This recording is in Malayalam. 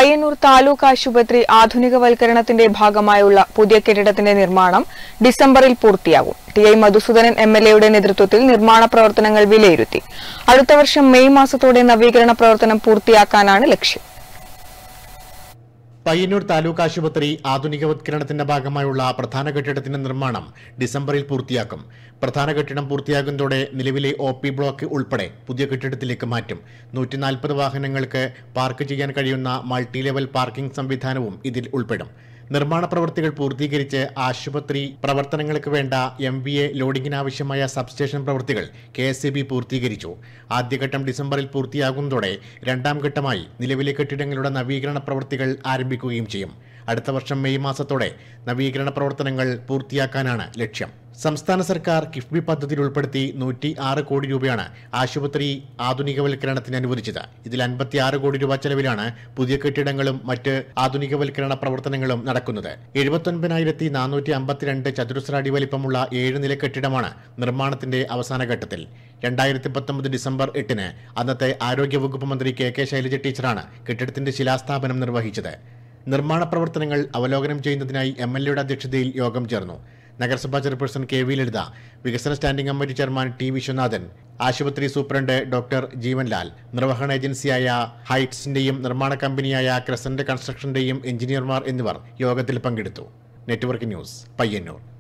പയ്യന്നൂർ താലൂക്ക് ആശുപത്രി ആധുനികവൽക്കരണത്തിന്റെ ഭാഗമായുള്ള പുതിയ കെട്ടിടത്തിന്റെ നിർമ്മാണം ഡിസംബറിൽ പൂർത്തിയാകും T I Madhusoodanan M L എയുടെ നേതൃത്വത്തിൽ നിർമ്മാണ പ്രവർത്തനങ്ങൾ വിലയിരുത്തി അടുത്ത വർഷം മെയ് മാസത്തോടെ നവീകരണ പ്രവർത്തനം പൂർത്തിയാക്കാനാണ് ലക്ഷ്യം പയ്യന്നൂർ താലൂക്ക് ആശുപത്രി ആധുനികവത്കരണത്തിന്റെ ഭാഗമായുള്ള പ്രധാന കെട്ടിടത്തിന്റെ നിർമ്മാണം ഡിസംബറിൽ പൂർത്തിയാക്കും പ്രധാന കെട്ടിടം പൂർത്തിയാകുന്നതോടെ നിലവിലെ ഒ പി ബ്ലോക്ക് ഉൾപ്പെടെ പുതിയ കെട്ടിടത്തിലേക്ക് മാറ്റും നൂറ്റി നാൽപ്പത് വാഹനങ്ങൾക്ക് പാർക്ക് ചെയ്യാൻ കഴിയുന്ന മൾട്ടി ലെവൽ പാർക്കിംഗ് സംവിധാനവും ഇതിൽ ഉൾപ്പെടും നിർമ്മാണ പ്രവൃത്തികൾ പൂർത്തീകരിച്ച് ആശുപത്രി പ്രവർത്തനങ്ങൾക്ക് വേണ്ട എം വി എ ലോഡിങ്ങിനാവശ്യമായ സബ്സ്റ്റേഷൻ പ്രവൃത്തികൾ കെ എസ് ബി പൂർത്തീകരിച്ചു ആദ്യഘട്ടം ഡിസംബറിൽ പൂർത്തിയാകുന്നതോടെ രണ്ടാം ഘട്ടമായി നിലവിലെ കെട്ടിടങ്ങളുടെ നവീകരണ പ്രവൃത്തികൾ ആരംഭിക്കുകയും ചെയ്യും അടുത്ത വർഷം മെയ് മാസത്തോടെ നവീകരണ പ്രവർത്തനങ്ങൾ പൂർത്തിയാക്കാനാണ് ലക്ഷ്യം സംസ്ഥാന സർക്കാർ കിഫ്ബി പദ്ധതിയിൽ ഉൾപ്പെടുത്തി നൂറ്റി ആറ് കോടി രൂപയാണ് ആശുപത്രി ആധുനികവൽക്കരണത്തിന് അനുവദിച്ചത് ഇതിൽ അൻപത്തി ആറ് കോടി രൂപ ചെലവിലാണ് പുതിയ കെട്ടിടങ്ങളും മറ്റ് ആധുനികവൽക്കരണ പ്രവർത്തനങ്ങളും നടക്കുന്നത് എഴുപത്തൊൻപതിനായിരത്തി നാനൂറ്റി അമ്പത്തിരണ്ട് ചതുരശ്ര അടി വലിപ്പമുള്ള ഏഴ് നില കെട്ടിടമാണ് നിർമ്മാണത്തിന്റെ അവസാന ഘട്ടത്തിൽ രണ്ടായിരത്തി പത്തൊമ്പത് ഡിസംബർ എട്ടിന് അന്നത്തെ ആരോഗ്യവകുപ്പ് മന്ത്രി കെ കെ ശൈലജ ടീച്ചറാണ് കെട്ടിടത്തിന്റെ ശിലാസ്ഥാപനം നിർവഹിച്ചത് നിർമ്മാണ പ്രവർത്തനങ്ങൾ അവലോകനം ചെയ്യുന്നതിനായി എം എൽ എയുടെ അധ്യക്ഷതയിൽ യോഗം ചേർന്നു നഗരസഭാ ചെയർപേഴ്സൺ കെ വി ലളിത വികസന standing committee chairman T Viswanathan ആശുപത്രി സൂപ്രണ്ട് ഡോക്ടർ ജീവൻലാൽ നിർവഹണ ഏജൻസിയായ ഹൈറ്റ്സിന്റെയും നിർമ്മാണ കമ്പനിയായ ക്രസന്റ് കൺസ്ട്രക്ഷന്റെയും എഞ്ചിനീയർമാർ എന്നിവർ യോഗത്തിൽ പങ്കെടുത്തു നെറ്റ്വർക്ക് ന്യൂസ് പയ്യന്നൂർ